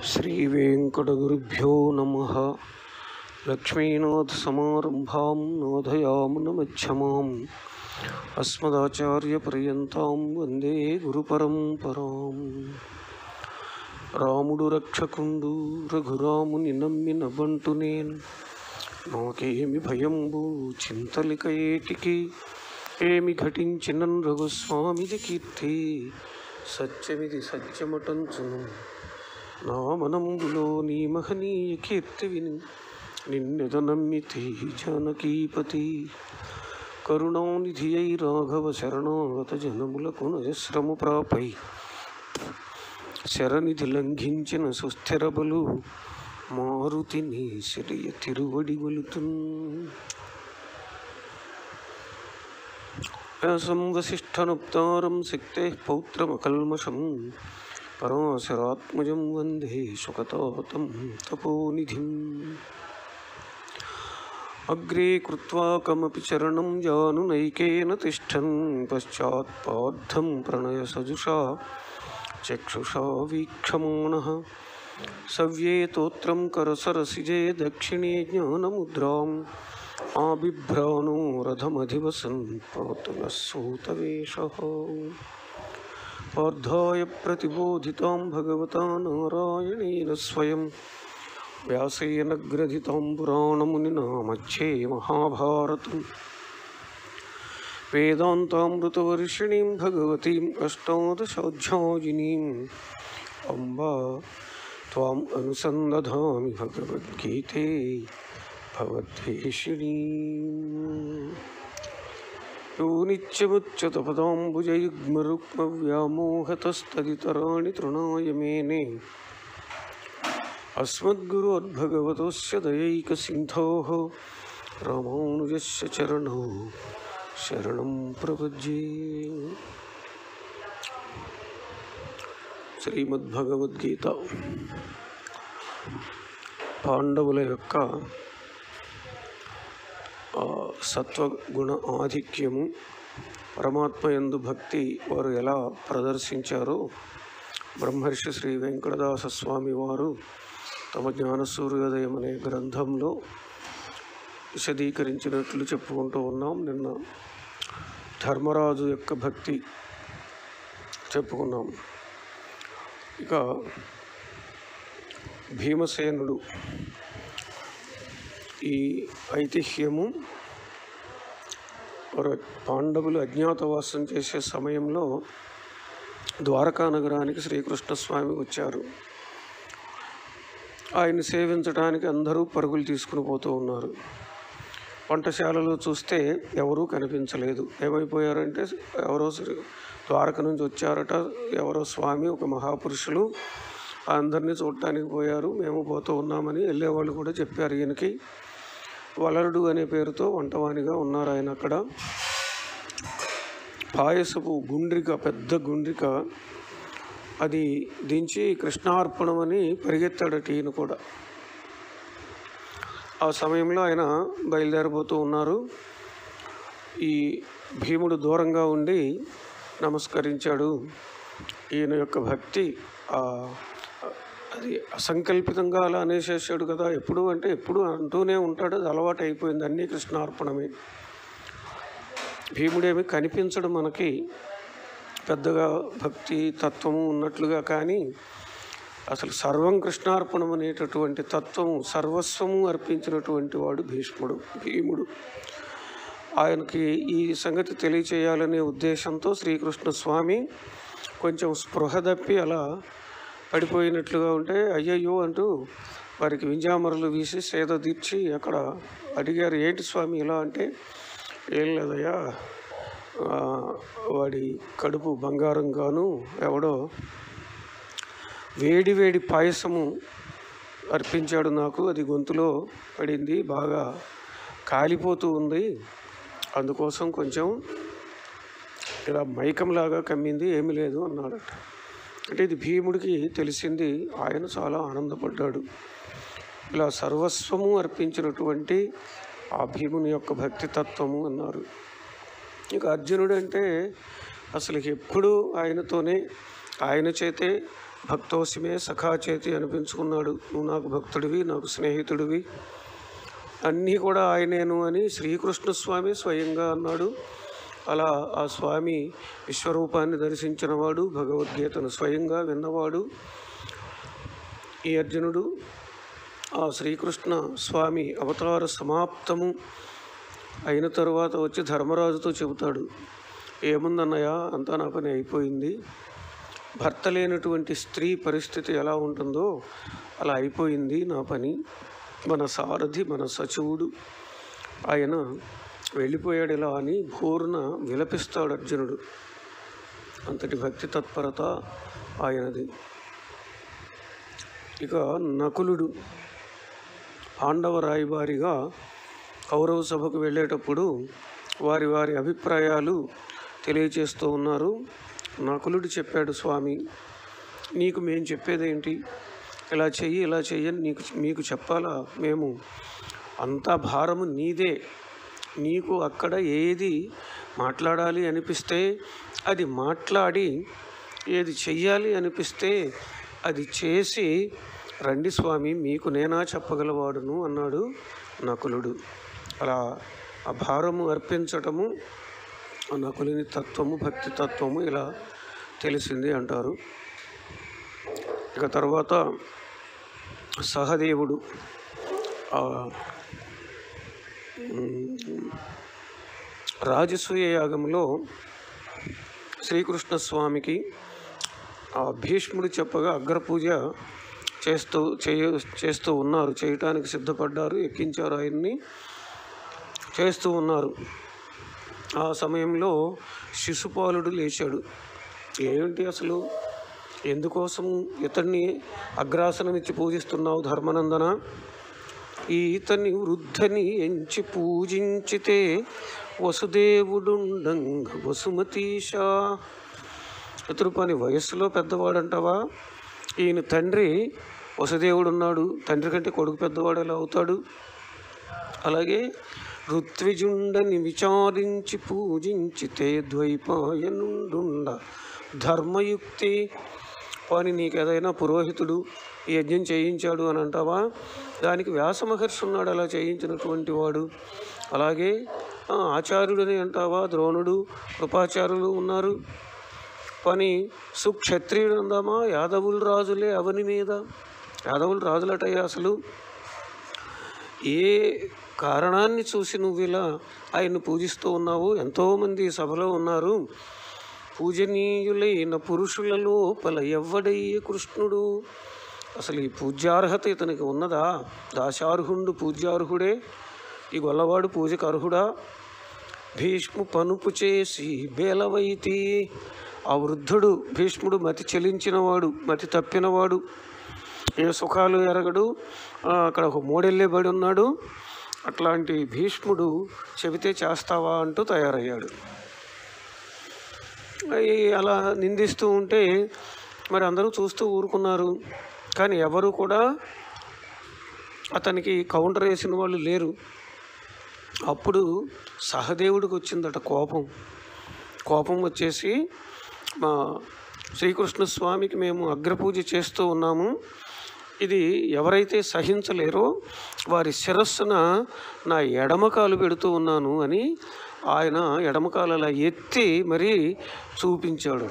శ్రీవేంకటగురుభ్యో నమ లక్ష్మీనాథసమారంభాం నాథయామునమధ్యమాం అస్మదాచార్యపర్యంతాం వందే గురుపరంపరాం రాముడు రక్షకుండు రఘురాముని నమ్మిన బంటు నేను నాకేమి భయంబు చింతలిక ఏటికి ఏమి ఘటించిన రఘుస్వామిది కీర్తి సత్యమిది సత్యమటంచును నా మనంబులో నీ మహనీయ కీర్తి విని నిన్నెద నమ్మితే జానకీపతి కరుణానిధి అయి రాఘవ శరణాగత జనములకు నజశ్రము ప్రాపై శరనిధి లంఘించిన సుస్థిర బలు మారుతిని సిరియ తిరువడి గొలుతున్ వ్యాసం వసిష్ఠనుప్తారం శక్తే పౌత్రమకల్మషం పరాశరాత్మజం వందే సుఖతాతం తపోనిధిం అగ్రే కృత్వా కమపి చరణం జానునైకేన తిష్టన్ పశ్చాత్పార్థం ప్రణయసజుషా చక్షుషా వీక్షమాణः సవ్యేతోత్రం కరసరసిజే దక్షిణే జ్ఞానముద్రాం ఆబిభ్రాణో రథమధివసన్ పాతులः సూతవేషः పార్థాయ ప్రతిబోధితాం భగవతా నారాయణేన స్వయం వ్యాసేన గ్రథితాం పురాణమునినా మధ్యే మహాభారతం వేదాంతామృతవర్షిణీం భగవతీం అష్టాదశాధ్యాయినీం అంబా త్వాం అనుసందధామి భగవద్గీతే భవద్వేషిణీం यो नित्यमुच्यतपदाम्बुजयुग्मरुक्मव्यामोहतस्तदितराणि तृणाय मेने अस्मद्गुरोद्भगवतोस्य दयैकसिन्धोः रामानुजस्य चरणौ శరణం ప్రపజ్యే శ్రీమద్భగవద్గీత పాండవుల యొక్క ఆ సత్వగుణ ఆధిక్యము పరమాత్మ యందు భక్తి వారు ఎలా ప్రదర్శించారో బ్రహ్మర్షి శ్రీ వెంకటదాస స్వామి వారు తమ జ్ఞానసూర్యోదయం అనే గ్రంథంలో విశదీకరించినట్లు చెప్పుకుంటూ ఉన్నాం నిన్న ధర్మరాజు యొక్క భక్తి చెప్పుకున్నాం ఇక భీమసేనుడు ఈ ఐతిహ్యము వారు పాండవులు అజ్ఞాతవాసం చేసే సమయంలో ద్వారకా నగరానికి శ్రీకృష్ణస్వామి వచ్చారు ఆయన్ని సేవించడానికి అందరూ పరుగులు తీసుకుని పోతూ ఉన్నారు వంటశాలలో చూస్తే ఎవరూ కనిపించలేదు ఏమైపోయారంటే ఎవరో శ్రీ ద్వారక నుంచి వచ్చారట ఎవరో స్వామి ఒక మహాపురుషులు అందరినీ చూడటానికి పోయారు మేము పోతూ ఉన్నామని వెళ్ళేవాళ్ళు కూడా చెప్పారు ఈయనకి వలరుడు అనే పేరుతో వంటవానిగా ఉన్నారు ఆయన అక్కడ పాయసపు గుండ్రిక పెద్ద గుండ్రిక అది దించి కృష్ణార్పణం అని పరిగెత్తాడట ఈయన కూడా ఆ సమయంలో ఆయన బయలుదేరబోతూ ఉన్నారు ఈ భీముడు దూరంగా ఉండి నమస్కరించాడు ఈయన యొక్క భక్తి అది అసంకల్పితంగా అలా అనేసేసాడు కదా ఎప్పుడు అంటే ఎప్పుడు అంటూనే ఉంటాడు అది అలవాటు అయిపోయింది అన్నీ కృష్ణార్పణమే భీముడేమి కనిపించడు మనకి పెద్దగా భక్తి తత్వము ఉన్నట్లుగా కానీ అసలు సర్వం కృష్ణార్పణం అనేటటువంటి తత్వము సర్వస్వము అర్పించినటువంటి వాడు భీష్ముడు భీముడు ఆయనకి ఈ సంగతి తెలియచేయాలనే ఉద్దేశంతో శ్రీకృష్ణ స్వామి కొంచెం స్పృహ తప్పి అలా పడిపోయినట్లుగా ఉంటే అయ్యయ్యో అంటూ వారికి వింజామరలు వీసి సేద తీర్చి అక్కడ అడిగారు ఏంటి స్వామి ఇలా అంటే ఏం లేదయ్యా వాడి కడుపు బంగారంగాను ఎవడో వేడి వేడి పాయసము అర్పించాడు నాకు అది గొంతులో పడింది బాగా కాలిపోతూ ఉంది అందుకోసం కొంచెం ఇలా మైకంలాగా కమ్మింది ఏమీ లేదు అన్నాడట అంటే ఇది భీముడికి తెలిసింది ఆయన చాలా ఆనందపడ్డాడు ఇలా సర్వస్వము అర్పించినటువంటి ఆ భీముని యొక్క భక్తి తత్వము అన్నారు ఇక అర్జునుడు అంటే అసలు ఎప్పుడు ఆయనతోనే ఆయన చేతే భక్తోసిమే సఖాచేతి అనిపించుకున్నాడు నువ్వు నాకు భక్తుడివి నాకు స్నేహితుడివి అన్నీ కూడా ఆయనేను అని శ్రీకృష్ణ స్వామి స్వయంగా అన్నాడు అలా ఆ స్వామి విశ్వరూపాన్ని దర్శించినవాడు భగవద్గీతను స్వయంగా విన్నవాడు ఈ అర్జునుడు ఆ శ్రీకృష్ణ స్వామి అవతార సమాప్తము అయిన తరువాత వచ్చి ధర్మరాజుతో చెబుతాడు ఏముందన్నయ్య అంతా నా పని అయిపోయింది భర్త లేనటువంటి స్త్రీ పరిస్థితి ఎలా ఉంటుందో అలా అయిపోయింది నా పని మన సారథి మన సచివుడు ఆయన వెళ్ళిపోయాడు ఇలా అని భూర్న విలపిస్తాడు అర్జునుడు అంతటి భక్తి తత్పరత ఆయనది ఇక నకులుడు పాండవ రాయబారిగా కౌరవ సభకు వెళ్ళేటప్పుడు వారి వారి అభిప్రాయాలు తెలియచేస్తూ ఉన్నారు నకులుడు చెప్పాడు స్వామి నీకు మేము చెప్పేదేంటి ఇలా చెయ్యి ఇలా చెయ్యని నీకు మీకు చెప్పాలా మేము అంతా భారము నీదే నీకు అక్కడ ఏది మాట్లాడాలి అనిపిస్తే అది మాట్లాడి ఏది చెయ్యాలి అనిపిస్తే అది చేసి రండి స్వామి మీకు నేనా చెప్పగలవాడును అన్నాడు నకులుడు అలా ఆ భారము అర్పించటము ఆ నకులుని తత్వము భక్తి తత్వము ఇలా తెలిసింది అంటారు ఇక తర్వాత సహదేవుడు ఆ, ఉమ్, రాజసూయ యాగంలో శ్రీకృష్ణ స్వామికి ఆ భీష్ముడు చెప్పగా అగ్రపూజ చేస్తూ చేయ చేస్తూ ఉన్నారు చేయటానికి సిద్ధపడ్డారు ఎక్కించారు ఆయన్ని చేస్తూ ఉన్నారు ఆ సమయంలో శిశుపాలుడు లేచాడు ఏమిటి అసలు ఎందుకోసం ఇతన్ని అగ్రాసనమిచ్చి పూజిస్తున్నావు ధర్మనందన ఈ ఇతన్ని వృద్ధని ఎంచి పూజించితే వసుదేవుడుండంగ వసుమతీషా ఇతడు పని వయస్సులో పెద్దవాడంటావా ఈయన తండ్రి వసుదేవుడు ఉన్నాడు తండ్రి కంటే కొడుకు పెద్దవాడు ఎలా అవుతాడు అలాగే ఋత్విజుండని విచారించి పూజించితే ద్వైపాయనుండుండ ధర్మయుక్తి పని నీకు ఏదైనా పురోహితుడు ఈ యజ్ఞం చేయించాడు అని అంటావా దానికి వ్యాస మహర్షి ఉన్నాడు అలా చేయించినటువంటి వాడు అలాగే ఆ, ఆచార్యుడని అంటావా ద్రోణుడు కృపాచార్యులు ఉన్నారు పని సుక్షత్రియుడు అందామా యాదవులు రాజులే అవని మీద యాదవులు రాజులటయ్యా అసలు ఏ కారణాన్ని చూసి నువ్వు ఇలా ఆయన్ని పూజిస్తూ ఉన్నావు ఎంతోమంది సభలో ఉన్నారు పూజనీయులైన పురుషుల లోపల ఎవ్వడయ్యే కృష్ణుడు అసలు ఈ పూజ్యార్హత ఇతనికి ఉన్నదా దాశార్హుండు పూజ్యార్హుడే ఈ గొల్లవాడు పూజకు అర్హుడా భీష్ము పనుపు చేసి బేలవైతి ఆ వృద్ధుడు భీష్ముడు మతి చెలించినవాడు మతి తప్పినవాడు ఏ సుఖాలు ఎరగడు ఆ, అక్కడ ఒక మూడెళ్ళే బడి ఉన్నాడు అట్లాంటి భీష్ముడు చెబితే చేస్తావా అంటూ తయారయ్యాడు అయి అలా నిందిస్తూ ఉంటే మరి అందరూ చూస్తూ ఊరుకున్నారు కానీ ఎవరు కూడా అతనికి కౌంటర్ వేసిన వాళ్ళు లేరు అప్పుడు సహదేవుడికి వచ్చిందట కోపం కోపం వచ్చేసి మా శ్రీకృష్ణ స్వామికి మేము అగ్రపూజ చేస్తూ ఉన్నాము ఇది ఎవరైతే సహించలేరో వారి శిరస్సున నా ఎడమకాలు పెడుతూ ఉన్నాను అని ఆయన ఎడమకాలు అలా ఎత్తి మరీ చూపించాడు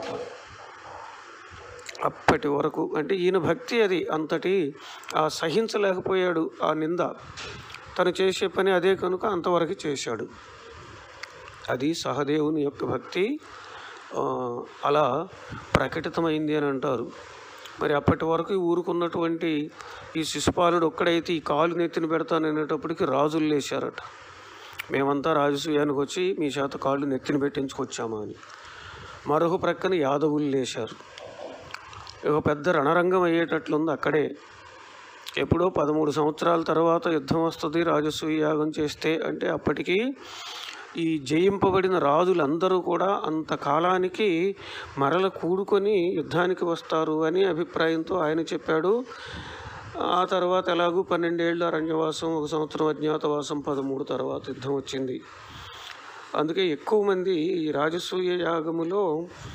అప్పటి వరకు అంటే ఈయన భక్తి అది అంతటి ఆ సహించలేకపోయాడు ఆ నింద తను చేసే పని అదే కనుక అంతవరకు చేశాడు అది సహదేవుని యొక్క భక్తి ఆ, అలా ప్రకటితమైంది అని అంటారు మరి అప్పటి వరకు ఈ ఊరుకున్నటువంటి ఈ శిశుపాలుడు ఒక్కడైతే ఈ కాలు నెత్తిన పెడతాననేటప్పటికి రాజులు లేచారట మేమంతా రాజసూయానికి వచ్చి మీ చేత కాళ్ళు నెత్తిన పెట్టించుకొచ్చామా అని మరొక ప్రక్కన యాదవులు లేచారు ఒక పెద్ద రణరంగం అయ్యేటట్లుంది అక్కడే ఎప్పుడో పదమూడు సంవత్సరాల తర్వాత యుద్ధం వస్తుంది రాజసూయ యాగం చేస్తే అంటే అప్పటికి ఈ జయింపబడిన రాజులందరూ కూడా అంత కాలానికి మరల కూడుకొని యుద్ధానికి వస్తారు అని అభిప్రాయంతో ఆయన చెప్పాడు ఆ తర్వాత ఎలాగూ పన్నెండేళ్ళు అరణ్యవాసం ఒక సంవత్సరం అజ్ఞాతవాసం పదమూడు తర్వాత యుద్ధం వచ్చింది అందుకే ఎక్కువ మంది ఈ రాజసూయ యాగములో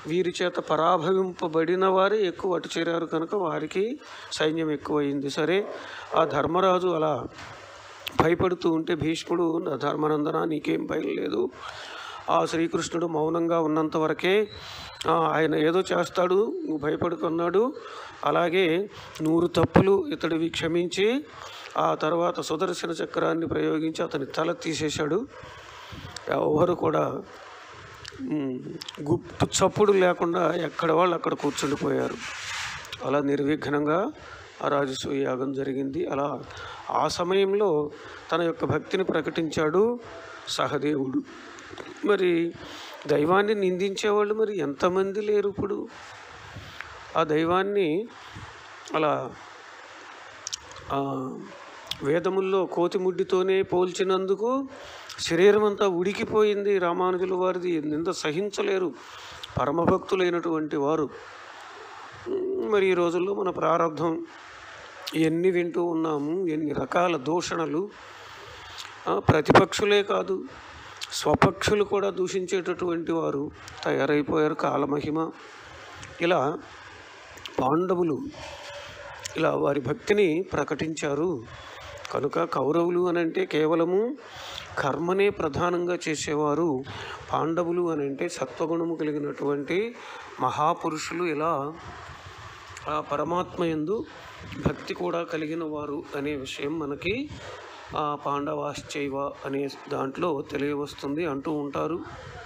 వీరి చేత పరాభవింపబడిన వారే ఎక్కువ అటు చేరారు కనుక వారికి సైన్యం ఎక్కువయింది సరే ఆ ధర్మరాజు అలా భయపడుతూ ఉంటే భీష్ముడు "నా ధర్మనందన నీకేం భయం లేదు ఆ శ్రీకృష్ణుడు మౌనంగా ఉన్నంత వరకే ఆ, ఆయన ఏదో చేస్తాడు నువ్వు భయపడుకున్నాడు అలాగే నూరు తప్పులు ఇతడివి క్షమించి ఆ తర్వాత సుదర్శన చక్రాన్ని ప్రయోగించి అతని తల తీసేశాడు ఎవరు కూడా మ్, గుప్పు చప్పుడు లేకుండా ఎక్కడ వాళ్ళు అక్కడ కూర్చుండిపోయారు అలా నిర్విఘ్నంగా ఆ రాజసూయ యాగం జరిగింది అలా ఆ సమయంలో తన యొక్క భక్తిని ప్రకటించాడు సహదేవుడు మరి దైవాన్ని నిందించేవాళ్ళు మరి ఎంతమంది లేరు ఇప్పుడు ఆ దైవాన్ని అలా ఆ, వేదముల్లో కోతిముడ్డితోనే పోల్చినందుకు శరీరం అంతా ఉడికిపోయింది రామానుజుల వారిది నింద సహించలేరు పరమభక్తులైనటువంటి వారు ఉమ్, మరి ఈ రోజుల్లో మన ప్రారంధం ఎన్ని వింటూ ఉన్నాము ఎన్ని రకాల దూషణలు ఆ, ప్రతిపక్షులే కాదు స్వపక్షులు కూడా దూషించేటటువంటి వారు తయారైపోయారు కాలమహిమ ఇలా పాండవులు ఇలా వారి భక్తిని ప్రకటించారు కనుక కౌరవులు అని అంటే కేవలము కర్మనే ప్రధానంగా చేసేవారు పాండవులు అని అంటే సత్వగుణము కలిగినటువంటి మహాపురుషులు ఇలా ఆ పరమాత్మ యందు భక్తి కూడా కలిగిన వారు అనే విషయం మనకి ఆ పాండవాశ్చైవ అనే దాంట్లో తెలియవస్తుంది అంటూ ఉంటారు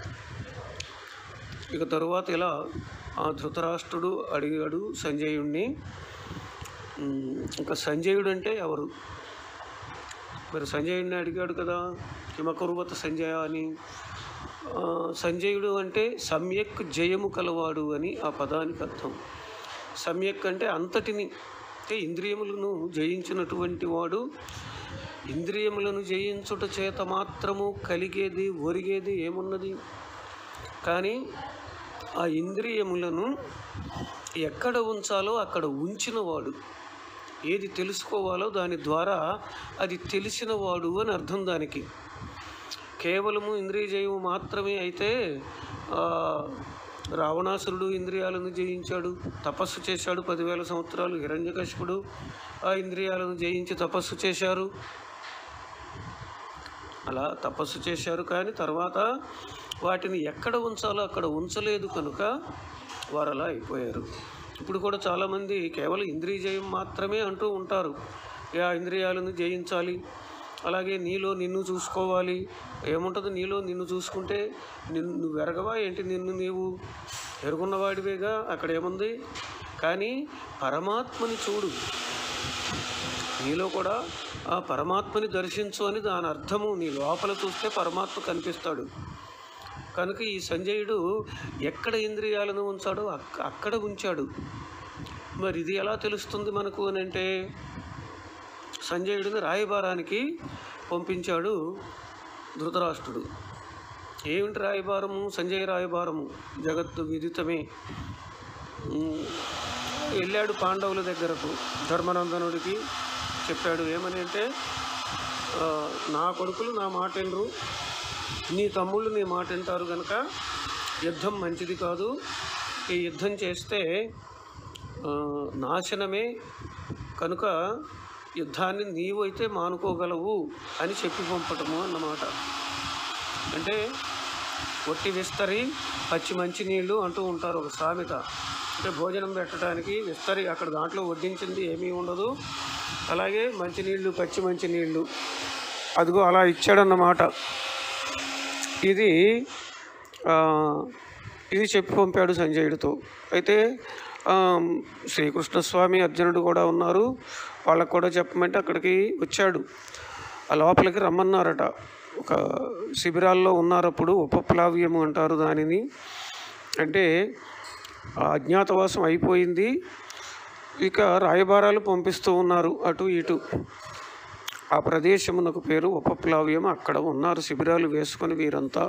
ఇక తరువాత ఇలా ఆ ధృతరాష్ట్రుడు అడిగాడు సంజయుణ్ణి ఉమ్, ఇంకా సంజయుడు అంటే ఎవరు మరి సంజయుడిని అడిగాడు కదా హిమకుర్వత సంజయ అని ఆ, సంజయుడు అంటే సమ్యక్ జయము కలవాడు అని ఆ పదానికి అర్థం సమ్యక్ అంటే అంతటిని అంటే ఇంద్రియములను జయించినటువంటి వాడు ఇంద్రియములను జయించుట చేత మాత్రము కలిగేది ఒరిగేది ఏమున్నది కానీ ఆ ఇంద్రియములను ఎక్కడ ఉంచాలో అక్కడ ఉంచినవాడు ఏది తెలుసుకోవాలో దాని ద్వారా అది తెలిసినవాడు అని అర్థం దానికి కేవలము ఇంద్రియ జయము మాత్రమే అయితే ఆ, రావణాసురుడు ఇంద్రియాలను జయించాడు తపస్సు చేశాడు పదివేల సంవత్సరాలు హిరణ్యకశిపుడు ఆ ఇంద్రియాలను జయించి తపస్సు చేశారు అలా తపస్సు చేశారు కానీ తర్వాత వాటిని ఎక్కడ ఉంచాలో అక్కడ ఉంచలేదు కనుక వారు అలా అయిపోయారు ఇప్పుడు కూడా చాలామంది కేవలం ఇంద్రియ జయం మాత్రమే అంటూ ఉంటారు ఆ ఇంద్రియాలను జయించాలి అలాగే నీలో నిన్ను చూసుకోవాలి ఏముంటుంది నీలో నిన్ను చూసుకుంటే నిన్ను నువ్వు ఎరగవా ఏంటి నిన్ను నీవు ఎరుగున్నవాడివేగా అక్కడ ఏముంది కానీ పరమాత్మని చూడు నీలో కూడా ఆ పరమాత్మని దర్శించు అని దాని అర్థము నీ లోపల చూస్తే పరమాత్మ కనిపిస్తాడు కనుక ఈ సంజయుడు ఎక్కడ ఇంద్రియాలను ఉంచాడో అక్క అక్కడ ఉంచాడు మరి ఇది ఎలా తెలుస్తుంది మనకు అని అంటే సంజయుడిని రాయబారానికి పంపించాడు ధృతరాష్ట్రుడు ఏమిటి రాయబారము సంజయ రాయబారము జగత్తు విదితమే ఉమ్, వెళ్ళాడు పాండవుల దగ్గరకు ధర్మనందనుడికి చెప్పాడు ఏమని అంటే ఆ, నా కొడుకులు నా మాట వినరు నీ తమ్ముళ్ళు నీ మాట వింటారు కనుక యుద్ధం మంచిది కాదు ఈ యుద్ధం చేస్తే ఆ, నాశనమే కనుక యుద్ధాన్ని నీవు అయితే మానుకోగలవు అని చెప్పి పంపటము అన్నమాట అంటే ఒట్టి విస్తరి పచ్చి మంచి నీళ్ళు అంటూ ఉంటారు ఒక సామెత అంటే భోజనం పెట్టడానికి విస్తరి అక్కడ దాంట్లో వడ్డించింది ఏమీ ఉండదు అలాగే మంచినీళ్ళు పచ్చి మంచి నీళ్ళు అదిగో అలా ఇచ్చాడన్నమాట ఇది ఆ, ఇది చెప్పి పంపాడు సంజయుడితో అయితే ఆ, శ్రీకృష్ణస్వామి అర్జునుడు కూడా ఉన్నారు వాళ్ళకు కూడా చెప్పమంటే అక్కడికి వచ్చాడు ఆ లోపలికి రమ్మన్నారట ఒక శిబిరాల్లో ఉన్నారప్పుడు ఉపప్లావ్యము అంటారు దానిని అంటే ఆ అజ్ఞాతవాసం అయిపోయింది ఇక రాయబారాలు పంపిస్తూ ఉన్నారు అటు ఇటు ఆ ప్రదేశమునకు పేరు ఉపప్లావ్యం అక్కడ ఉన్నారు శిబిరాలు వేసుకొని వీరంతా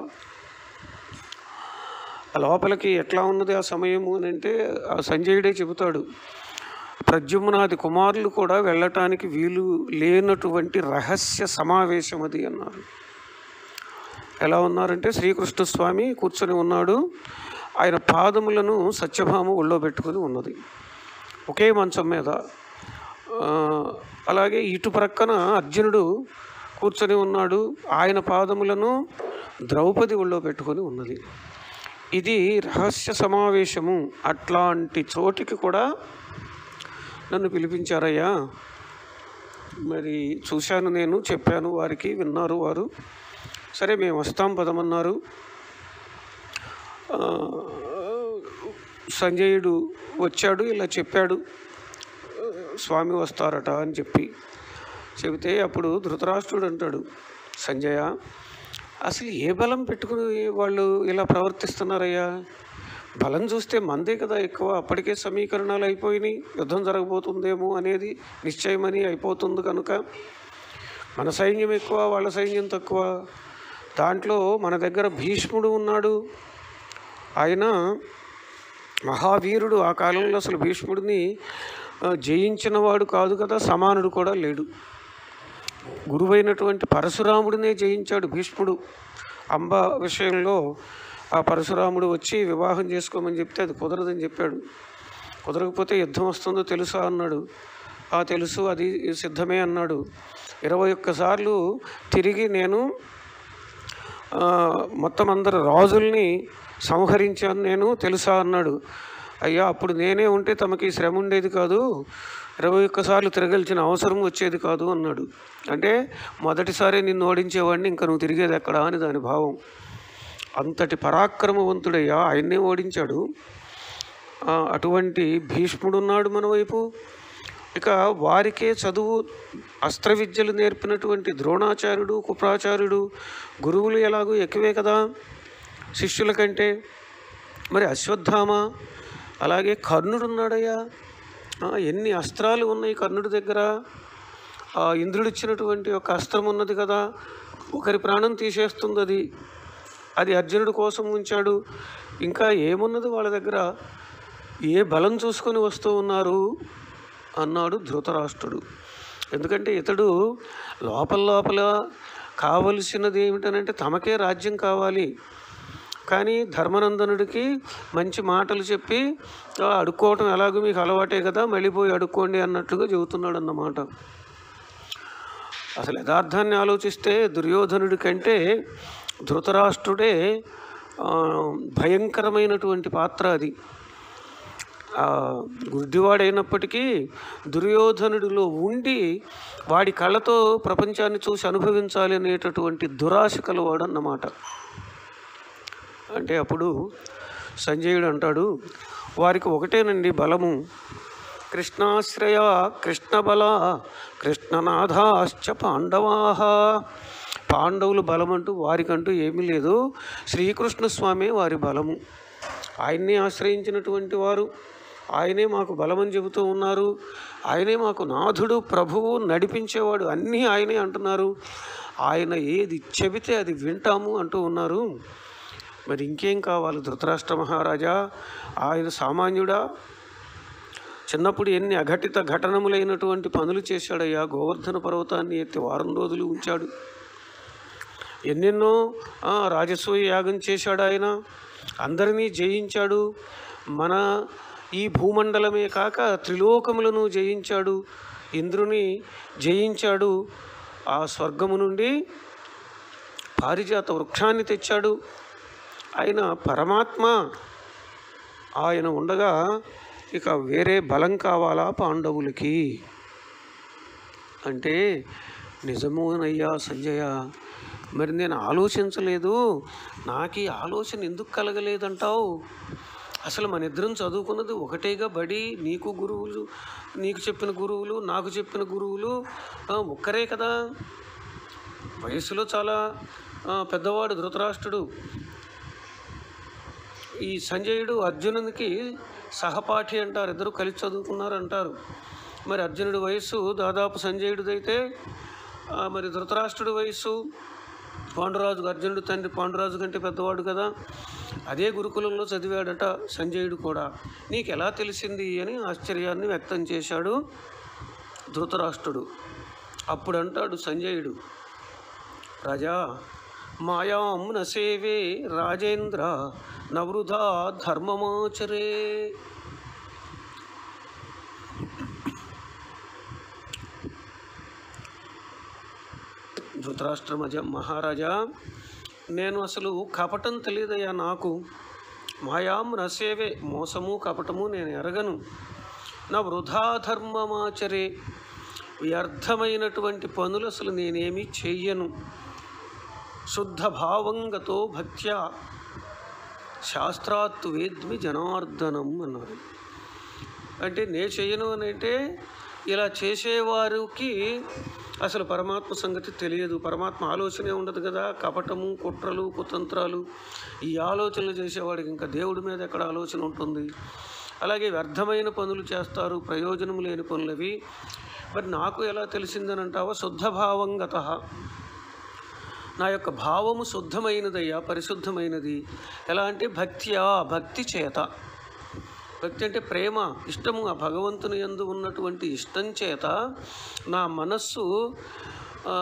ఆ లోపలికి ఎట్లా ఉన్నది ఆ సమయము అని అంటే ఆ సంజయుడే చెబుతాడు ప్రద్యుమ్నాది కుమారులు కూడా వెళ్ళటానికి వీలు లేనటువంటి రహస్య సమావేశం అది అన్నారు ఎలా ఉన్నారంటే శ్రీకృష్ణ స్వామి కూర్చొని ఉన్నాడు ఆయన పాదములను సత్యభామ ఒళ్ళో పెట్టుకొని ఉన్నది ఒకే మంచం మీద ఆ, అలాగే ఇటు ప్రక్కన అర్జునుడు కూర్చొని ఉన్నాడు ఆయన పాదములను ద్రౌపది ఒళ్ళో పెట్టుకొని ఉన్నది ఇది రహస్య సమావేశము అట్లాంటి చోటికి కూడా నన్ను పిలిపించారయ్యా మరి చూశాను నేను చెప్పాను వారికి విన్నారు వారు సరే మేము వస్తాం పదమన్నారు ఆ, సంజయుడు వచ్చాడు ఇలా చెప్పాడు స్వామి వస్తారట అని చెప్పి చెబితే అప్పుడు ధృతరాష్ట్రుడు అంటాడు సంజయ అసలు ఏ బలం పెట్టుకుని వాళ్ళు ఇలా ప్రవర్తిస్తున్నారయ్యా బలం చూస్తే మందే కదా ఎక్కువ అప్పటికే సమీకరణాలు అయిపోయినాయి యుద్ధం జరగబోతుందేమో అనేది నిశ్చయమని అయిపోతుంది కనుక మన సైన్యం ఎక్కువ వాళ్ళ సైన్యం తక్కువ దాంట్లో మన దగ్గర భీష్ముడు ఉన్నాడు ఆయన మహావీరుడు ఆ కాలంలో అసలు భీష్ముడిని ఆ, జయించిన వాడు కాదు కదా సమానుడు కూడా లేడు గురువైనటువంటి పరశురాముడినే జయించాడు భీష్ముడు అంబ విషయంలో ఆ పరశురాముడు వచ్చి వివాహం చేసుకోమని చెప్తే అది కుదరదని చెప్పాడు కుదరకపోతే యుద్ధం వస్తుందో తెలుసా అన్నాడు ఆ తెలుసు అది సిద్ధమే అన్నాడు ఇరవై ఒక్కసార్లు తిరిగి నేను ఆ, మొత్తం అందరు రాజుల్ని సంహరించాను నేను తెలుసా అన్నాడు అయ్యా అప్పుడు నేనే ఉంటే తమకి ఈ శ్రమ ఉండేది కాదు ఇరవై ఒక్కసార్లు తిరగలిచిన అవసరం వచ్చేది కాదు అన్నాడు అంటే మొదటిసారి నిన్ను ఓడించేవాడిని ఇంకా నువ్వు తిరిగేది ఎక్కడా అని దాని భావం అంతటి పరాక్రమవంతుడయ్యా ఆయన్నే ఓడించాడు ఆ, అటువంటి భీష్ముడు ఉన్నాడు మన వైపు ఇక వారికే చదువు అస్త్ర విద్యలు నేర్పినటువంటి ద్రోణాచార్యుడు కుప్రాచార్యుడు గురువులు ఎలాగో ఎక్కువే కదా శిష్యుల కంటే మరి అశ్వత్థామ అలాగే కర్ణుడు ఉన్నాడయ్యా ఆ, ఎన్ని అస్త్రాలు ఉన్నాయి కర్ణుడి దగ్గర ఆ, ఇంద్రుడు ఇచ్చినటువంటి ఒక అస్త్రం ఉన్నది కదా ఒకరి ప్రాణం తీసేస్తుంది అది అది అర్జునుడి కోసం ఉంచాడు ఇంకా ఏమున్నది వాళ్ళ దగ్గర ఏ బలం చూసుకొని వస్తూ ఉన్నారు అన్నాడు ధృతరాష్ట్రుడు ఎందుకంటే ఇతడు లోపల లోపల కావలసినది ఏమిటనంటే తమకే రాజ్యం కావాలి కానీ ధర్మనందనుడికి మంచి మాటలు చెప్పి "ఆ, అడుక్కోవటం ఎలాగో మీకు అలవాటే కదా మళ్ళీ పోయి అడుక్కోండి అన్నట్లుగా చెబుతున్నాడు అన్నమాట అసలు యథార్థాన్ని ఆలోచిస్తే దుర్యోధనుడి కంటే ధృతరాష్ట్రుడే ఆ, భయంకరమైనటువంటి పాత్ర అది ఆ, గుడ్డివాడైనప్పటికీ దుర్యోధనుడిలో ఉండి వాడి కళ్ళతో ప్రపంచాన్ని చూసి అనుభవించాలి అనేటటువంటి దురాశ కలవాడు అన్నమాట అంటే అప్పుడు సంజయుడు అంటాడు వారికి ఒకటేనండి బలము కృష్ణాశ్రయ కృష్ణబల కృష్ణనాథాశ్చ పాండవాహ పాండవులు బలమంటూ వారికంటూ ఏమీ లేదు శ్రీకృష్ణ స్వామి వారి బలము ఆయన్ని ఆశ్రయించినటువంటి వారు ఆయనే మాకు బలమని చెబుతూ ఉన్నారు ఆయనే మాకు నాథుడు ప్రభువు నడిపించేవాడు అన్నీ ఆయనే అంటున్నారు ఆయన ఏది చెబితే అది వింటాము అంటూ ఉన్నారు మరి ఇంకేం కావాలి ధృతరాష్ట్ర మహారాజా ఆయన సామాన్యుడా చిన్నప్పుడు ఎన్ని అఘటిత ఘటనములైనటువంటి పనులు చేశాడయ్యా గోవర్ధన పర్వతాన్ని ఎత్తి వారం రోజులు ఉంచాడు ఎన్నెన్నో ఆ, రాజసూయ యాగం చేశాడు ఆయన అందరినీ జయించాడు మన ఈ భూమండలమే కాక త్రిలోకములను జయించాడు ఇంద్రుని జయించాడు ఆ స్వర్గము నుండి పారిజాత వృక్షాన్ని తెచ్చాడు ఆయన పరమాత్మ ఆయన ఉండగా ఇక వేరే బలం కావాలా పాండవులకి అంటే నిజమోనయ్యా సంజయ మరి నేను ఆలోచించలేదు నాకు ఈ ఆలోచన ఎందుకు కలగలేదంటావు అసలు మన ఇద్దరం చదువుకున్నది ఒకటేగా బడి నీకు గురువులు నీకు చెప్పిన గురువులు నాకు చెప్పిన గురువులు ఆ, ఒక్కరే కదా వయసులో చాలా ఆ, పెద్దవాడు ధృతరాష్ట్రుడు ఈ సంజయుడు అర్జునునికి సహపాఠి అంటారు ఇద్దరు కలిసి చదువుకున్నారు అంటారు మరి అర్జునుడి వయస్సు దాదాపు సంజయుడిదైతే ఆ, మరి ధృతరాష్ట్రుడి వయస్సు పాండురాజు అర్జునుడు తండ్రి పాండురాజు కంటే పెద్దవాడు కదా అదే గురుకులంలో చదివాడట సంజయుడు కూడా నీకు ఎలా తెలిసింది అని ఆశ్చర్యాన్ని వ్యక్తం చేశాడు ధృతరాష్ట్రుడు అప్పుడు అంటాడు సంజయుడు రాజా మాయాం న సేవే రాజేంద్ర నవృధా ధర్మమాచరే ధృతరాష్ట్రమజ మహారాజా నేను అసలు కపటం తెలియదయ్యా నాకు మాయాం రసేవే మోసము కపటము నేను ఎరగను నా వృధా ధర్మమాచరే వ్యర్థమైనటువంటి పనులు అసలు నేనేమీ చెయ్యను శుద్ధ భావంగతో భక్త్యా శాస్త్రాత్ వేద్మి జనార్దనం అన్నారు అంటే నే చేయను అని అంటే ఇలా చేసేవారికి అసలు పరమాత్మ సంగతి తెలియదు పరమాత్మ ఆలోచనే ఉండదు కదా కపటము కుట్రలు కుతంత్రాలు ఈ ఆలోచనలు చేసేవాడికి ఇంకా దేవుడి మీద ఎక్కడ ఆలోచన ఉంటుంది అలాగే వ్యర్థమైన పనులు చేస్తారు ప్రయోజనం లేని పనులవి మరి నాకు ఎలా తెలిసిందని అంటావా శుద్ధ భావంగత నా యొక్క భావము శుద్ధమైనదయ్యా పరిశుద్ధమైనది ఎలా అంటే భక్త్యా భక్తి చేత భక్తి అంటే ప్రేమ ఇష్టము ఆ భగవంతుని యందు ఉన్నటువంటి ఇష్టం చేత నా మనస్సు ఆ,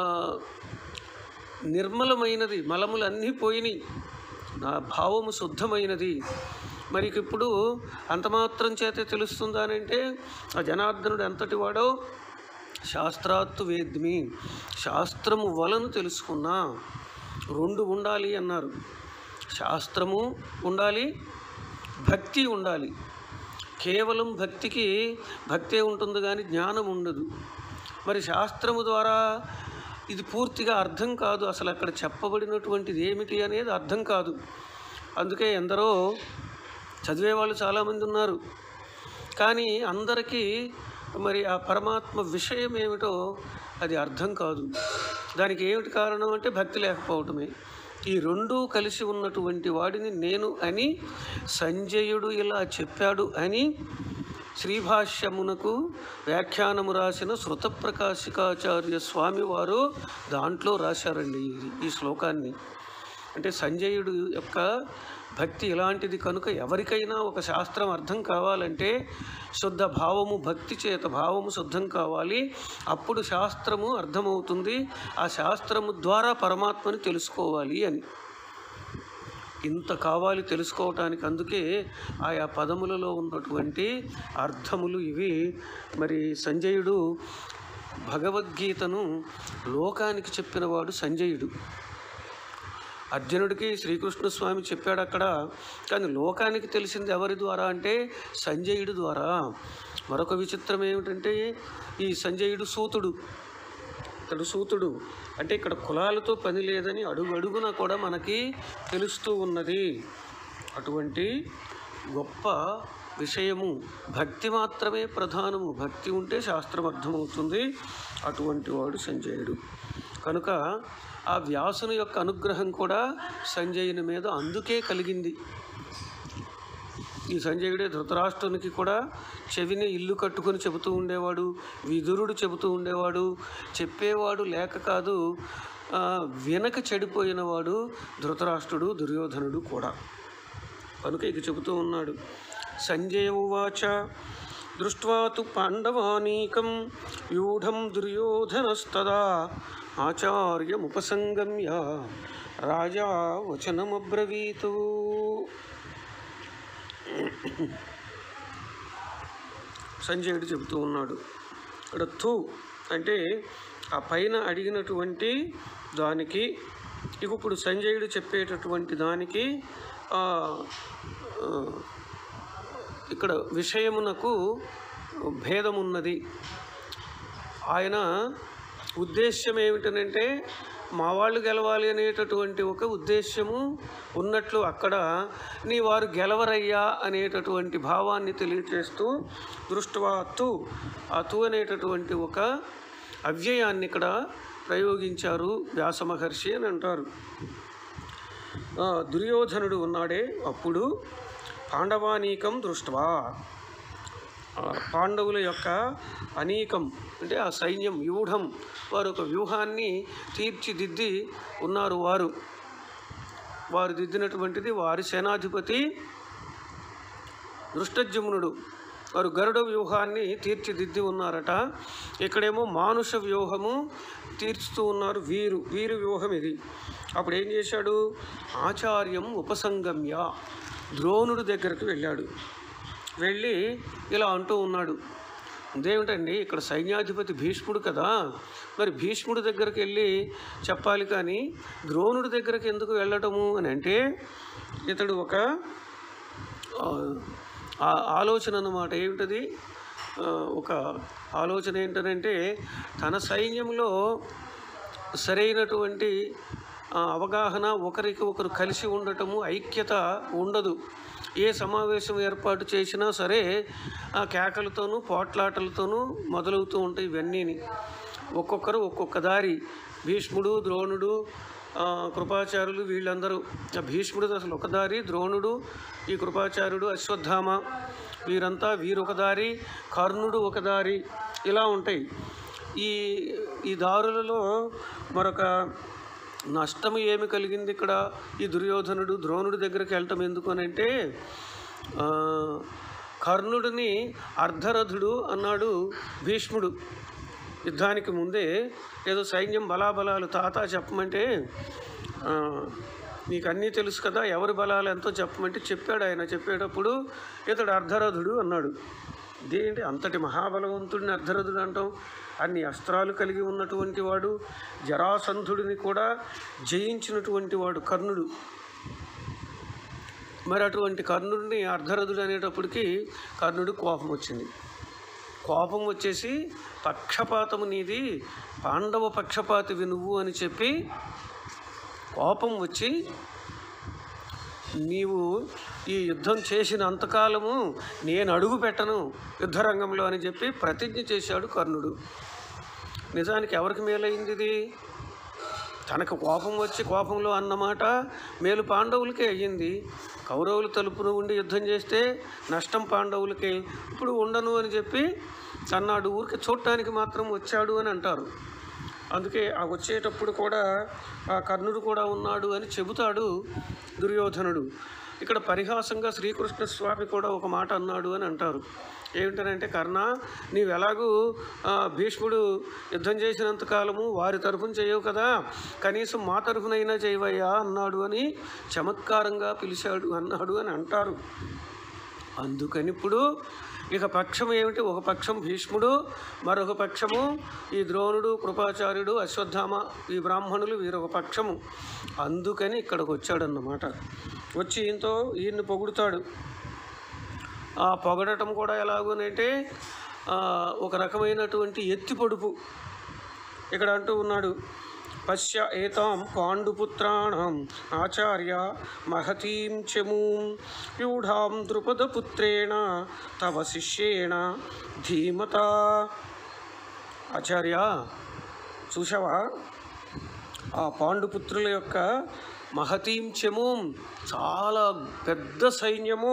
నిర్మలమైనది మలములన్నీ పోయినాయి నా భావము శుద్ధమైనది మరి ఇక ఇప్పుడు అంత మాత్రం చేతే తెలుస్తుందా అని అంటే ఆ జనార్దనుడు ఎంతటి వాడో శాస్త్రాత్తు వేద్మి శాస్త్రము వలన తెలుసుకున్నా రెండు ఉండాలి అన్నారు శాస్త్రము ఉండాలి భక్తి ఉండాలి కేవలం భక్తికి భక్తే ఉంటుంది కానీ జ్ఞానం ఉండదు మరి శాస్త్రము ద్వారా ఇది పూర్తిగా అర్థం కాదు అసలు అక్కడ చెప్పబడినటువంటిది ఏమిటి అనేది అర్థం కాదు అందుకే ఎందరో చదివే వాళ్ళు చాలామంది ఉన్నారు కానీ అందరికీ మరి ఆ పరమాత్మ విషయం ఏమిటో అది అర్థం కాదు దానికి ఏమిటి కారణం అంటే భక్తి లేకపోవటమే ఈ రెండూ కలిసి ఉన్నటువంటి వాడిని నేను అని సంజయుడు ఇలా చెప్పాడు అని శ్రీభాష్యమునకు వ్యాఖ్యానము రాసిన శృతప్రకాశికాచార్య స్వామి వారు దాంట్లో రాశారండి ఈ- ఈ శ్లోకాన్ని అంటే సంజయుడు యొక్క భక్తి ఇలాంటిది కనుక ఎవరికైనా ఒక శాస్త్రం అర్థం కావాలంటే శుద్ధ భావము భక్తి చేత భావము శుద్ధం కావాలి అప్పుడు శాస్త్రము అర్థమవుతుంది ఆ శాస్త్రము ద్వారా పరమాత్మని తెలుసుకోవాలి అని ఇంత కావాలి తెలుసుకోవటానికి అందుకే ఆయా పదములలో ఉన్నటువంటి అర్థములు ఇవి మరి సంజయుడు భగవద్గీతను లోకానికి చెప్పినవాడు సంజయుడు అర్జునుడికి శ్రీకృష్ణ స్వామి చెప్పాడు అక్కడ కానీ లోకానికి తెలిసింది ఎవరి ద్వారా అంటే సంజయుడి ద్వారా మరొక విచిత్రం ఏమిటంటే ఈ సంజయుడు సూతుడు ఇతడు సూతుడు అంటే ఇక్కడ కులాలతో పని లేదని అడుగు అడుగున కూడా మనకి తెలుస్తూ ఉన్నది అటువంటి గొప్ప విషయము భక్తి మాత్రమే ప్రధానము భక్తి ఉంటే శాస్త్రం అర్థమవుతుంది అటువంటి వాడు సంజయుడు కనుక ఆ వ్యాసుని యొక్క అనుగ్రహం కూడా సంజయుని మీద అందుకే కలిగింది ఈ సంజయుడే ధృతరాష్ట్రునికి కూడా చెవిని ఇల్లు కట్టుకొని చెబుతూ ఉండేవాడు విదురుడు చెబుతూ ఉండేవాడు చెప్పేవాడు లేక కాదు ఆ, వినక చెడిపోయినవాడు ధృతరాష్ట్రుడు దుర్యోధనుడు కూడా కనుక ఇక చెబుతూ ఉన్నాడు సంజయ ఉవాచ దృష్ట్వా తు పాండవానీకం వ్యూఢం దుర్యోధనస్తదా ఆచార్యముపసంగమ్య రాజా వచనమబ్రవీతు సంజయుడు చెబుతూ ఉన్నాడు ఇక్కడ థూ అంటే ఆ పైన అడిగినటువంటి దానికి ఇక ఇప్పుడు సంజయుడు చెప్పేటటువంటి దానికి ఆ, ఆ, ఇక్కడ విషయమునకు భేదమున్నది ఆయన ఉద్దేశ్యం ఏమిటనంటే మా వాళ్ళు గెలవాలి అనేటటువంటి ఒక ఉద్దేశ్యము ఉన్నట్లు అక్కడ నీ వారు గెలవరయ్యా అనేటటువంటి భావాన్ని తెలియచేస్తూ దృష్ట్వా తు ఆ తు అనేటటువంటి ఒక అవ్యయాన్ని ఇక్కడ ప్రయోగించారు వ్యాస మహర్షి అని అంటారు ఆ, దుర్యోధనుడు ఉన్నాడే అప్పుడు పాండవానీకం దృష్ట్వా ఆ పాండవుల యొక్క అనేకం అంటే ఆ సైన్యం వ్యూఢం వారు ఒక వ్యూహాన్ని తీర్చిదిద్ది ఉన్నారు వారు వారు దిద్దినటువంటిది వారి సేనాధిపతి దృష్టజ్యుమ్నుడు వారు గరుడ వ్యూహాన్ని తీర్చిదిద్ది ఉన్నారట ఇక్కడేమో మానుష వ్యూహము తీర్చుతూ ఉన్నారు వీరు వీరు వ్యూహం ఇది అప్పుడు ఏం చేశాడు ఆచార్యం ఉపసంగమ్య ద్రోణుడి దగ్గరికి వెళ్ళాడు వెళ్ళి ఇలా అంటూ ఉన్నాడు ఇదేమిటండి ఇక్కడ సైన్యాధిపతి భీష్ముడు కదా మరి భీష్ముడి దగ్గరికి వెళ్ళి చెప్పాలి కానీ ద్రోణుడి దగ్గరికి ఎందుకు వెళ్ళటము అని అంటే ఇతడు ఒక ఆ, ఆ ఆలోచన అన్నమాట ఏమిటది ఆ, ఒక ఆలోచన ఏంటనంటే తన సైన్యంలో సరైనటువంటి ఆ, అవగాహన ఒకరికి ఒకరు కలిసి ఉండటము ఐక్యత ఉండదు ఏ సమావేశం ఏర్పాటు చేసినా సరే ఆ కేకలతోనూ పోట్లాటలతోనూ మొదలవుతూ ఉంటాయి ఇవన్నీని ఒక్కొక్కరు ఒక్కొక్క దారి భీష్ముడు ద్రోణుడు ఆ, కృపాచార్యులు వీళ్ళందరూ ఆ భీష్ముడు అసలు ఒక దారి ద్రోణుడు ఈ కృపాచార్యుడు అశ్వత్థామ వీరంతా వీరొక దారి కర్ణుడు ఒక దారి ఇలా ఉంటాయి ఈ ఈ దారులలో మరొక నష్టం ఏమి కలిగింది ఇక్కడ ఈ దుర్యోధనుడు ద్రోణుడి దగ్గరికి వెళ్ళటం ఎందుకు అని అంటే ఆ, కర్ణుడిని అర్ధరథుడు అన్నాడు భీష్ముడు యుద్ధానికి ముందే ఏదో సైన్యం బలాబలాలు తాత చెప్పమంటే ఆ, నీకు అన్నీ తెలుసు కదా ఎవరి బలాలు ఎంతో చెప్పమంటే చెప్పాడు ఆయన చెప్పేటప్పుడు ఇతడు అర్ధరథుడు అన్నాడు ఇదేంటి అంతటి మహాబలవంతుడిని అర్ధరథుడు అంటాం అన్ని అస్త్రాలు కలిగి ఉన్నటువంటి వాడు జరాసంధుడిని కూడా జయించినటువంటి వాడు కర్ణుడు మరి అటువంటి కర్ణుడిని అర్ధరథుడు అనేటప్పటికి కర్ణుడు కోపం వచ్చింది కోపం వచ్చేసి పక్షపాతము నీది పాండవ పక్షపాతివి నువ్వు అని చెప్పి కోపం వచ్చి నీవు ఈ యుద్ధం చేసిన అంతకాలము నేను అడుగు పెట్టను యుద్ధరంగంలో అని చెప్పి ప్రతిజ్ఞ చేశాడు కర్ణుడు నిజానికి ఎవరికి మేలైంది ఇది తనకు కోపం వచ్చి కోపంలో అన్నమాట మేలు పాండవులకే అయ్యింది కౌరవుల తలుపున ఉండి యుద్ధం చేస్తే నష్టం పాండవులకే ఇప్పుడు ఉండను అని చెప్పి అన్నాడు ఊరికి చూడటానికి మాత్రం వచ్చాడు అని అంటారు అందుకే ఆ వచ్చేటప్పుడు కూడా ఆ కర్ణుడు కూడా ఉన్నాడు అని చెబుతాడు దుర్యోధనుడు ఇక్కడ పరిహాసంగా శ్రీకృష్ణ స్వామి కూడా ఒక మాట అన్నాడు అని అంటారు ఏమిటనంటే కర్ణ నీవు ఎలాగూ ఆ, భీష్ముడు యుద్ధం చేసినంత కాలము వారి తరఫున చేయవు కదా కనీసం మా తరఫునైనా చేయవయ్యా అన్నాడు అని చమత్కారంగా పిలిచాడు అన్నాడు అని అంటారు అందుకని ఇప్పుడు ఇక పక్షం ఏమిటి ఒక పక్షం భీష్ముడు మరొక పక్షము ఈ ద్రోణుడు కృపాచార్యుడు అశ్వత్థామ ఈ బ్రాహ్మణులు వీరొక పక్షము అందుకని ఇక్కడికి వచ్చాడన్నమాట వచ్చి ఈయనతో ఈయన్ని పొగుడుతాడు ఆ పొగడటం కూడా ఎలాగోనంటే ఆ, ఒక రకమైనటువంటి ఎత్తి పొడుపు ఇక్కడ అంటూ ఉన్నాడు పశ్య ఏతాం పాండుపుత్రాణం ఆచార్య మహతీం చమూం వ్యూఢాం ద్రుపదపుత్రేణ తవ శిష్యేణ ధీమత ఆచార్య చూసావా ఆ పాండుపుత్రుల యొక్క మహతీం చమూం చాలా పెద్ద సైన్యము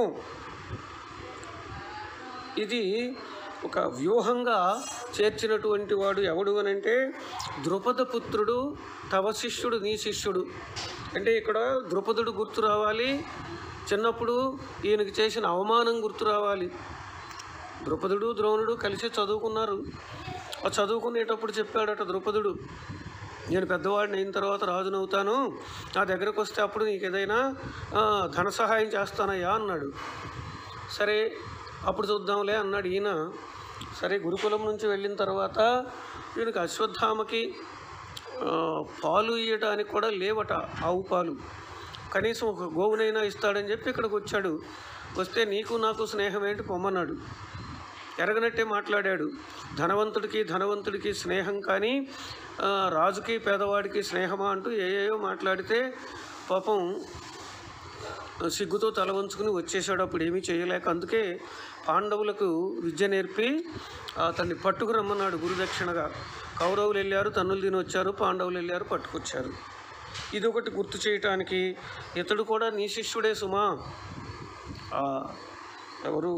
ఇది ఒక వ్యూహంగా చేర్చినటువంటి వాడు ఎవడు అని అంటే ద్రుపద పుత్రుడు తవ శిష్యుడు నీ శిష్యుడు అంటే ఇక్కడ ద్రుపదుడు గుర్తు రావాలి చిన్నప్పుడు ఈయనకి చేసిన అవమానం గుర్తు రావాలి ద్రుపదుడు ద్రోణుడు కలిసి చదువుకున్నారు ఆ చదువుకునేటప్పుడు చెప్పాడట ద్రుపదుడు నేను పెద్దవాడిని అయిన తర్వాత రాజునవుతాను నా దగ్గరకు వస్తే అప్పుడు నీకు ఏదైనా ఆ, ధన సహాయం చేస్తానయ్యా అన్నాడు సరే అప్పుడు చూద్దాంలే అన్నాడు ఈయన సరే గురుకులం నుంచి వెళ్ళిన తర్వాత ఈయనకి అశ్వత్థామకి ఆ, పాలు ఇయ్యడానికి కూడా లేవట ఆవు పాలు కనీసం ఒక గోవునైనా ఇస్తాడని చెప్పి ఇక్కడికి వచ్చాడు వస్తే నీకు నాకు స్నేహం ఏంటి పొమ్మన్నాడు ఎరగనట్టే మాట్లాడాడు ధనవంతుడికి ధనవంతుడికి స్నేహం కానీ ఆ, రాజుకి పేదవాడికి స్నేహమా అంటూ ఏయేయో మాట్లాడితే పాపం సిగ్గుతో తల వంచుకుని వచ్చేసాడు అప్పుడు ఏమీ చేయలేక అందుకే పాండవులకు విద్య నేర్పి అతన్ని పట్టుకు రమ్మన్నాడు గురుదక్షిణగా కౌరవులు వెళ్ళారు తన్నులు తిని వచ్చారు పాండవులు వెళ్ళారు పట్టుకొచ్చారు ఇది ఒకటి గుర్తు చేయటానికి ఇతడు కూడా నీ శిష్యుడే సుమా ఆ, ఎవరు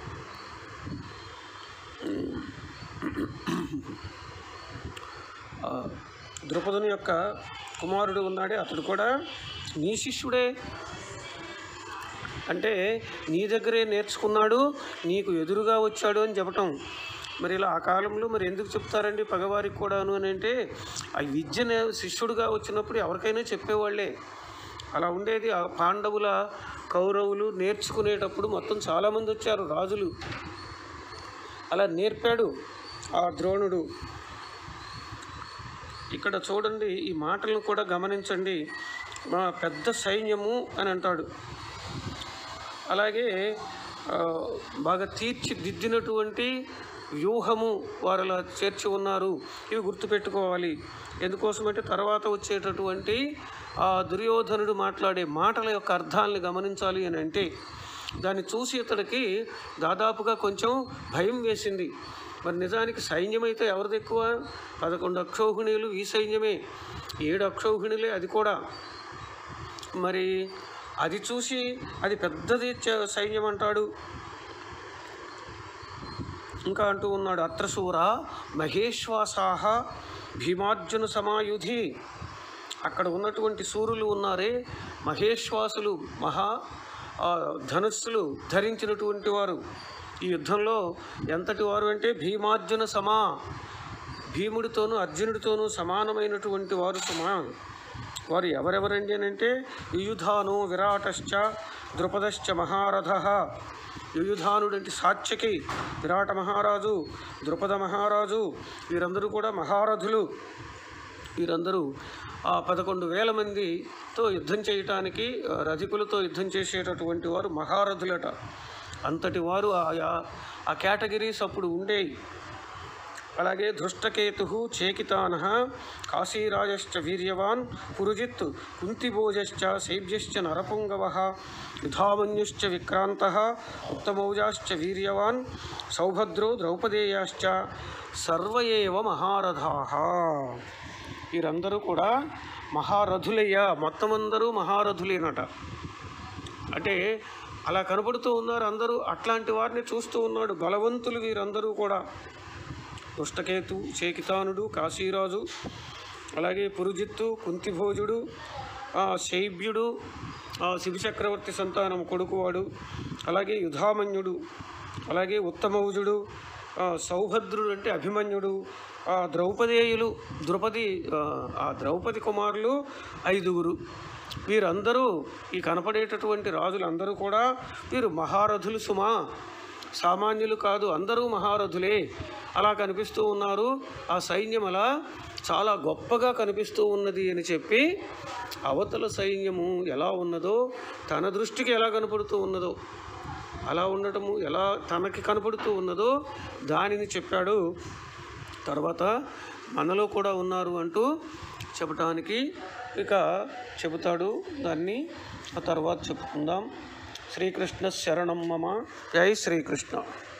ఆ, ద్రుపదుని యొక్క కుమారుడు ఉన్నాడే అతడు కూడా నీ శిష్యుడే అంటే నీ దగ్గరే నేర్చుకున్నాడు నీకు ఎదురుగా వచ్చాడు అని చెప్పటం మరి ఇలా ఆ కాలంలో మరి ఎందుకు చెప్తారండి పగవారికి కూడాను అని అంటే ఆ విద్య నే- శిష్యుడుగా వచ్చినప్పుడు ఎవరికైనా చెప్పేవాళ్ళే అలా ఉండేది ఆ పాండవుల కౌరవులు నేర్చుకునేటప్పుడు మొత్తం చాలామంది వచ్చారు రాజులు అలా నేర్పాడు ఆ ద్రోణుడు ఇక్కడ చూడండి ఈ మాటలను కూడా గమనించండి మా పెద్ద సైన్యము అని అంటాడు అలాగే ఆ, బాగా తీర్చిదిద్దినటువంటి వ్యూహము వారు అలా చేర్చి ఉన్నారు ఇవి గుర్తుపెట్టుకోవాలి ఎందుకోసమంటే తర్వాత వచ్చేటటువంటి ఆ దుర్యోధనుడు మాట్లాడే మాటల యొక్క అర్థాలను గమనించాలి అని అంటే దాన్ని చూసి ఇతడికి దాదాపుగా కొంచెం భయం వేసింది మరి నిజానికి సైన్యం అయితే ఎవరిది ఎక్కువ పదకొండు అక్షౌహిణీలు ఈ సైన్యమే ఏడు అక్షౌహిణులే అది కూడా మరి అది చూసి అది పెద్దది చ- సైన్యం అంటాడు ఇంకా అంటూ ఉన్నాడు అత్రశూర మహేశ్వాసాహ భీమార్జున సమాయుధి అక్కడ ఉన్నటువంటి సూర్యులు ఉన్నారే మహేశ్వాసులు మహా ఆ, ధనుస్సులు ధరించినటువంటి వారు ఈ యుద్ధంలో ఎంతటి వారు అంటే భీమార్జున సమా భీముడితోనూ అర్జునుడితోనూ సమానమైనటువంటి వారు సమా వారు ఎవరెవరండి అని అంటే యుయుధాను విరాటశ్చ ద్రుపదశ్చ మహారథ యుయుధానుడు అంటే సాత్యకి విరాట మహారాజు ద్రుపద మహారాజు వీరందరూ కూడా మహారథులు వీరందరూ ఆ పదకొండు వేల మందితో యుద్ధం చేయటానికి ఆ, రథికులతో యుద్ధం చేసేటటువంటి వారు మహారథులట అంతటి వారు ఆ ఆ కేటగిరీస్ అప్పుడు ఉండేవి అలాగే ధృష్టకేతు చేకితాన కాశీరాజశ్చ వీర్యవాన్ పురుజిత్ కుంతిభోజశ్చ శైబ్యశ్చ నరపుంగవ యుధామన్యుశ్చ విక్రాంత ఉత్తమౌజాశ్చ వీర్యవాన్ సౌభద్రో ద్రౌపదేయాశ్చ సర్వ ఏవ మహారథా వీరందరూ కూడా మహారథులయ్యా మొత్తం అందరూ మహారథులేనట అంటే అలా కనబడుతూ ఉన్నారు అందరూ అట్లాంటి వారిని చూస్తూ ఉన్నాడు బలవంతులు వీరందరూ కూడా దుష్టకేతు చేకితానుడు కాశీరాజు అలాగే పురుజిత్తు కుంతిభోజుడు ఆ, శైబ్యుడు ఆ, శిబిచక్రవర్తి సంతానం కొడుకువాడు అలాగే యుధామన్యుడు అలాగే ఉత్తమౌజుడు ఆ, సౌభద్రుడు అంటే అభిమన్యుడు ఆ, ద్రౌపదేయులు ద్రౌపది ఆ, ఆ ద్రౌపది కుమారులు ఐదుగురు వీరందరూ ఈ కనపడేటటువంటి రాజులందరూ కూడా వీరు మహారథులు సుమా సామాన్యులు కాదు అందరూ మహారథులే అలా కనిపిస్తూ ఉన్నారు ఆ సైన్యం అలా చాలా గొప్పగా కనిపిస్తూ ఉన్నది అని చెప్పి అవతల సైన్యము ఎలా ఉన్నదో తన దృష్టికి ఎలా కనపడుతూ ఉన్నదో అలా ఉండటము ఎలా తనకి కనపడుతూ ఉన్నదో దానిని చెప్పాడు తర్వాత మనలో కూడా ఉన్నారు అంటూ చెప్పటానికి ఇక చెబుతాడు దాన్ని ఆ తర్వాత చెప్పుకుందాం శ్రీకృష్ణ శరణం మమ జై శ్రీకృష్ణ